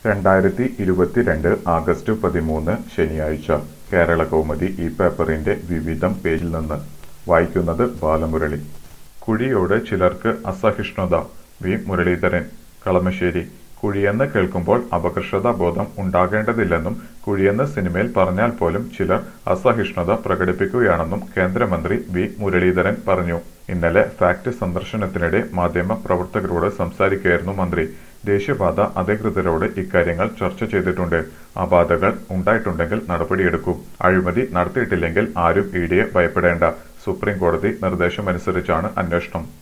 രണ്ടായിരത്തി ഇരുപത്തിരണ്ട് ആഗസ്റ്റ് പതിമൂന്ന് ശനിയാഴ്ച കേരളകൗമുദി ഈ പേപ്പറിന്റെ വിവിധം പേജിൽ നിന്ന് വായിക്കുന്നത് ബാലമുരളി കുഴിയോട് ചിലർക്ക് അസഹിഷ്ണുത വി മുരളീധരൻ കളമശ്ശേരി കുഴിയെന്ന് കേൾക്കുമ്പോൾ അപകർഷതാബോധം ഉണ്ടാകേണ്ടതില്ലെന്നും കുഴിയെന്ന് സിനിമയിൽ പറഞ്ഞാൽ പോലും ചിലർ അസഹിഷ്ണുത പ്രകടിപ്പിക്കുകയാണെന്നും കേന്ദ്രമന്ത്രി വി മുരളീധരൻ പറഞ്ഞു ഇന്നലെ ഫാക്ട് സന്ദർശനത്തിനിടെ മാധ്യമ പ്രവർത്തകരോട് സംസാരിക്കുകയായിരുന്നു മന്ത്രി ദേശീയപാത അധികൃതരോട് ഇക്കാര്യങ്ങൾ ചർച്ച ചെയ്തിട്ടുണ്ട് അപാധകൾ ഉണ്ടായിട്ടുണ്ടെങ്കിൽ നടപടിയെടുക്കും അഴിമതി നടത്തിയിട്ടില്ലെങ്കിൽ ആരും ഇഡിയെ ഭയപ്പെടേണ്ട സുപ്രീം കോടതി നിർദ്ദേശമനുസരിച്ചാണ് അന്വേഷണം